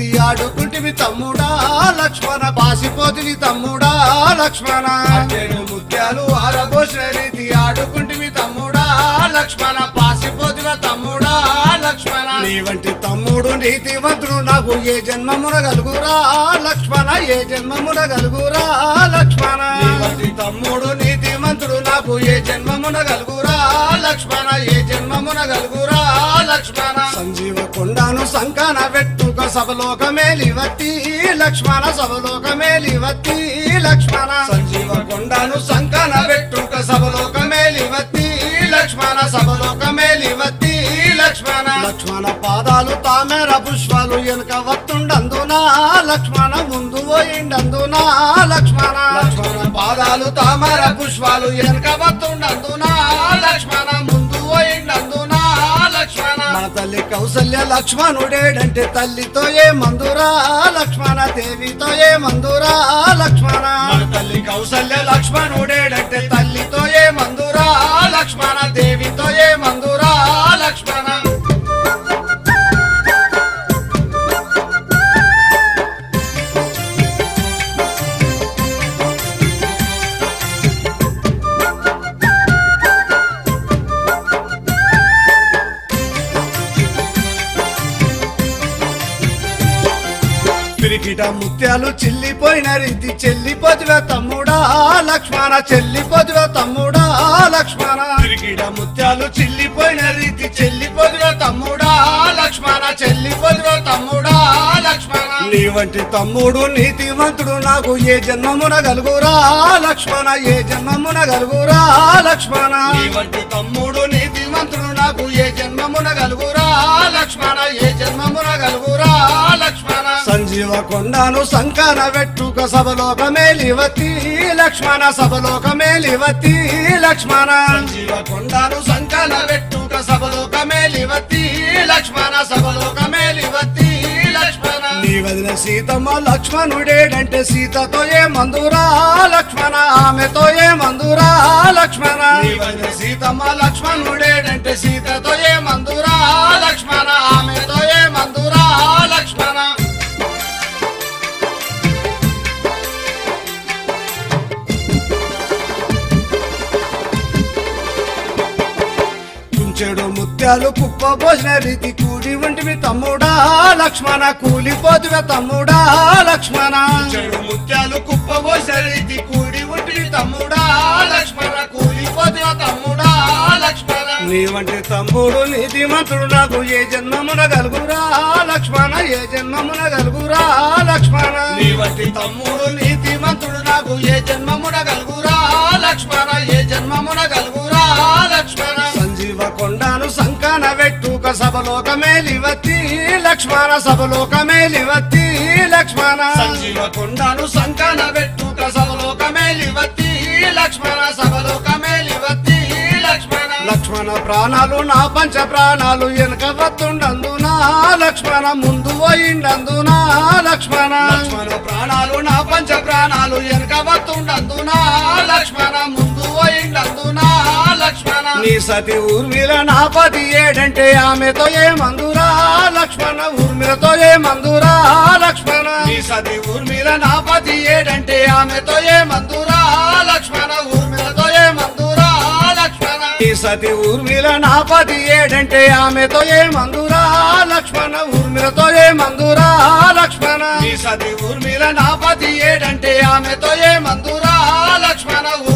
రీతి ఆడుకుంటివి తమ్ముడా లక్ష్మణ పాసిపోతివి తమ్ముడా లక్ష్మణ అట్టేడు ముత్యాలు ఆరబోసిన రీతి ఆడుకుంటివి తమ్ముడా లక్ష్మణ పాసిపోతివ తమ్ముడా లక్ష్మణ నీ వంటి తమ్ముడు నీతివంతుడు నాకు ఏ జన్మమున కలుగురా లక్ష్మణ ఏ జన్మమున కలుగురా లక్ష్మణ నీ వంటి తమ్ముడు నీతిమంతుడు నాకు ఏ జన్మమున కలుగురా లక్ష్మణ ఏ జన్మమున కలుగురా లక్ష్మణ సంజీవ కొండాను సంకాన వెట్టుక సభలోక మేలివత్తి లక్ష్మణ సభలోక మేలివత్తి లక్ష్మణ సంజీవ కొండాను సంకాన వెట్టుక సభలోక మేలివత్తి లక్ష్మణ సభలోక మేలివత్తి లక్ష్మణ లక్ష్మణ పాదాలు తామేర పుష్పాలు వెనుక వత్తుండందునా లక్ష్మణ ముందు పోయిండందునా లక్ష్మణ లక్ష్మణ పాదాలు తామర పుష్పాలు వెనుక వత్తుండందునా లక్ష్మణ ముందు పోయిండందునా లక్ష్మణ మన తల్లి కౌసల్య లక్ష్మణుడేడంటే తల్లితో ఏ మందురా లక్ష్మణ దేవితో ఏ మందురా లక్ష్మణ మన తల్లి కౌసల్య లక్ష్మణుడేడంటే తల్లితో ఏ మందురా లక్ష్మణ దేవితో ఏ మందురా లక్ష్మణ పిరికిట ముత్యాలు చెల్లిపోయిన రీతి చెల్లిపోతువ తమ్ముడా లక్ష్మణ చెల్లిపోతువ తమ్ముడా లక్ష్మణ పిరికిట ముత్యాలు చెల్లిపోయిన రీతి చెల్లిపోతువ తమ్ముడా లక్ష్మణ చెల్లిపోతువ తమ్ముడా లక్ష్మణ నీ వంటి తమ్ముడు నీతివంతుడు నాకు ఏ జన్మమున కలుగురా లక్ష్మణ ఏ జన్మమున కలుగురా లక్ష్మణ నీ వంటి తమ్ముడు నీతివంతుడు నాకు ఏ జన్మమున కలుగురా లక్ష్మణ ఏ జన్మమున కలుగురా లక్ష్మణ సంజీవ కొండాను సంకాన వెట్టుక సభలోక మేలివతి లక్ష్మణ సభలోక మేలివతి లక్ష్మణ సంజీవ కొండాను సంకాన వెట్టుక సభలోక మేలివతి లక్ష్మణ సభలోక మేలివతి లక్ష్మణ నీ వదిన సీతమ్మ లక్ష్మణుడేడంటే సీతతో ఏ మందురా లక్ష్మణ ఆమెతో ఏ మందురా లక్ష్మణ నీ వదిన సీతమ్మ లక్ష్మణుడేడంటే సీతతో ఏ మందురా లక్ష్మణ ఆమెతో ఏ మందురా లక్ష్మణ తుంచెడు ముత్యాలు కుప్ప భోజన రీతి కూడి ఉంటివి తమ్ముడా లక్ష్మణ కూలిపోతువ తమ్ముడా లక్ష్మణ చెడు ముత్యాలు కుప్ప భోజన రీతి కూడి ఉంటివి తమ్ముడా లక్ష్మణ కూలిపోతువ తమ్ముడా లక్ష్మణ నీ వంటి తమ్ముడు నీతిమంతుడు నాకు ఏ జన్మమున కలుగురా లక్ష్మణ ఏ జన్మమున కలుగురా లక్ష్మణ నీ వంటి తమ్ముడు నీతిమంతుడు నాకు ఏ జన్మమున కలుగురా లక్ష్మణ ఏ జన్మమున కలుగురా లక్ష్మణ సంజీవ కొండాను సంకాన వెట్టుక సభలోక మేలివత్తి లక్ష్మణ సభలోక మేలివత్తి లక్ష్మణ సంజీవ కొండాను సంకాన వెట్టుక సభలోక మేలివత్తి లక్ష్మణ సభలోక మేలివత్తి లక్ష్మణ లక్ష్మణ ప్రాణాలు నా పంచ ప్రాణాలు వెనుక వత్తుండందునా లక్ష్మణ ముందు పోయిండందునా లక్ష్మణ లక్ష్మణ ప్రాణాలు నా పంచ ప్రాణాలు వెనుక వత్తుండందునా లక్ష్మణ ముందు పోయిండందునా లక్ష్మణ నీ సతి ఊర్మిల నా పది ఏడంటే ఆమెతో ఏ మందురా లక్ష్మణ ఊర్మిలతో ఏ మందురా లక్ష్మణ నీ సతి ఊర్మిల నా పది ఏడంటే ఆమెతో ఏ మందురా లక్ష్మణ ఊర్మిలతో ఏ మందురా లక్ష్మణ నీ సతి ఊర్మిల నా పది ఏడంటే ఆమెతో ఏ మందురా లక్ష్మణ ఊర్మిలతో ఏ మందురా లక్ష్మణ నీ సతి ఊర్మిల నా పది ఏడంటే ఆమెతో ఏ మందురా లక్ష్మణ